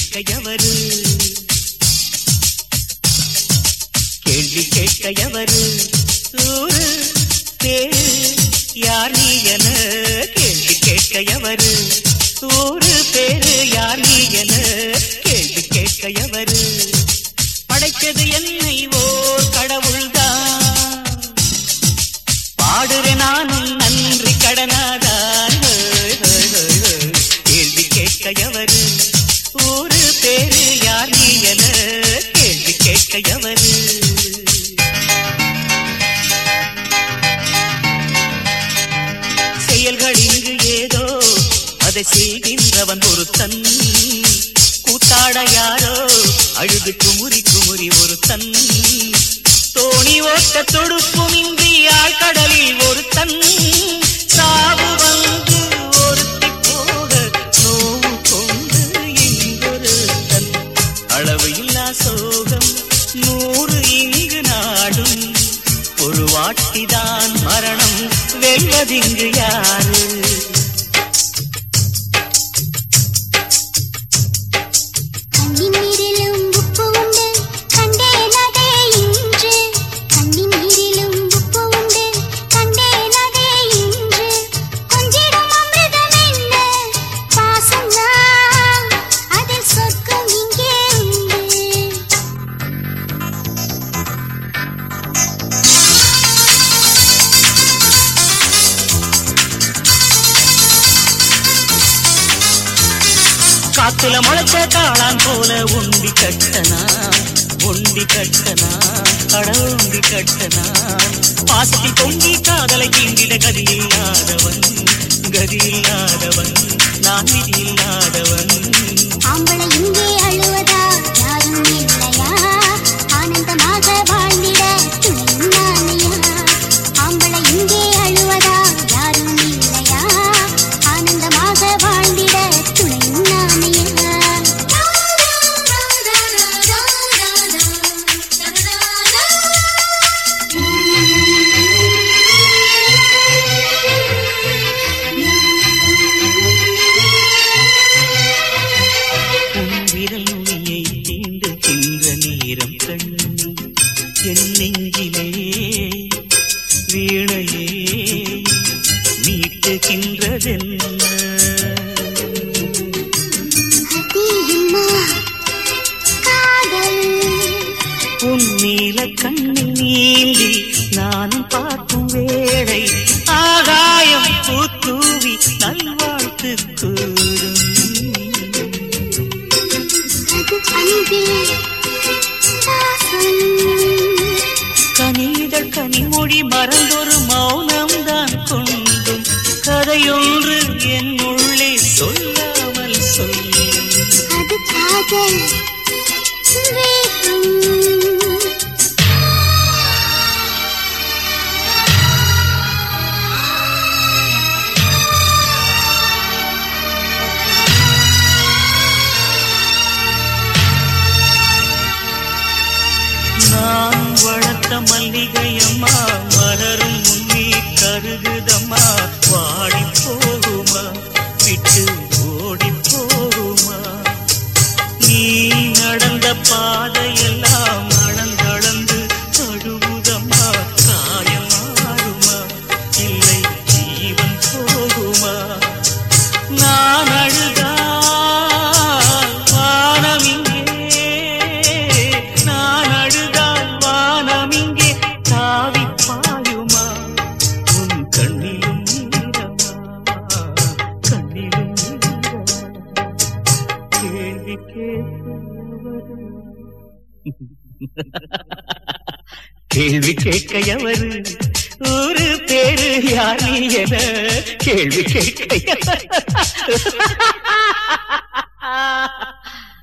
கேட்க எவரு கேள்வி கேட்க எவரு ஊரு பேரு யார் நீ என கேள்வி கேட்க எவரு ஊரு பேரு யார் நீ என கேள்வி கேட்க எவரு படைச்சது என்னை ஓர் கடவுள்தான் பாடுறேன் நானும் நன்றி கடனாதான் ஹோய், ஹோய், ஹோய், ஹோய். கேள்வி கேட்க எவரு ஊரு பேரு யார் நீ என கேள்வி கேட்க எவரு செயல்கள் இங்கு ஏதோ அதை செய்கின்றவன் ஒருத்தன் கூத்தாட யாரோ அழுது குமுறி குமுறி ஒருத்தன் தோணி ஓட்ட தொடுப்பும் இன்றி ஆழ்கடலில் ஒருத்தன் சாவு வந்து ஒருத்தி போக நோவு கொண்டு இங்கொருத்தன் அளவு இல்லா சோகம் நூறு இங்கு நாடும் ஒரு வாட்டிதான் மரணம் வெல்வதிங்கு யாரு கண்ணின் நீரிலும் உப்பு உண்டு கண்டேனதே இன்று கண்ணின் நீரிலும் உப்பு உண்டு கண்டேனதே இன்று கொஞ்சிடும் அமிர்தம் என்ன பாசம்தான் அதில் சொர்க்கம் இங்கே உண்டு காத்துல முளைச்ச காளான் போல உண்டி கட்டனா உண்டி கட்டனா கடவுண்டி கட்டனா பாசத்தில் பொங்கி காதலை கீண்டிட கதி இல்லாதவன் கதி இல்லாதவன் நான் விதி இல்லாதவன் ஆம்பளை இங்கே அழுவதா யாரும் இல்லையா ஆனந்தமாக வாழ்ந்திட துணையும் நானையா ஆம்பளை இங்கே அழுவதா யாரும் இல்லையா ஆனந்தமாக வாழ்ந்திட துணையும் நானையா உன் விரல் நுனியை தீண்டுகின்ற நேரம் கண்ணி என் நெஞ்சிலே வீணையே மீட்டுகின்றதென்ன அதிகமா காதல் உன் நீல கண்ணில் நீந்தி நானும் பார்க்கும் வேளை ஆகாயம் பூத்தூவி நல்வாழ்த்து கூறும் அது அன்பே தாசம் கனிதழ் கனிமொழி மறந்தொரு மௌனம்தான் கொண்டும் கதையொன்று என் உள்ளே சொல்லாமல் சொல்லும் அது காதல் வேகம் நான் வளர்த்த மல்லிகையம்மா மலரும் முன்னே கருகுதம்மா வாடி போகுமா விட்டு ஓடி போகுமா நீ நடந்த பாதையெல்லாம் நடந்தடந்து அழுகுதம்மா காயம் மாறுமா இல்லை ஜீவன் போகுமா நான் அழுதால் வானம் இங்கே நான் அழுதால் வானம் இங்கே தாவி பாயுமா உன் கண்ணிலும் நீரமா கண்ணிலும் நீரமா கேள்வி கேட்கவரு கேள்வி கேட்க எவரு ஒரு பேரு யார் நீ என கேள்வி கேட்க எவரு?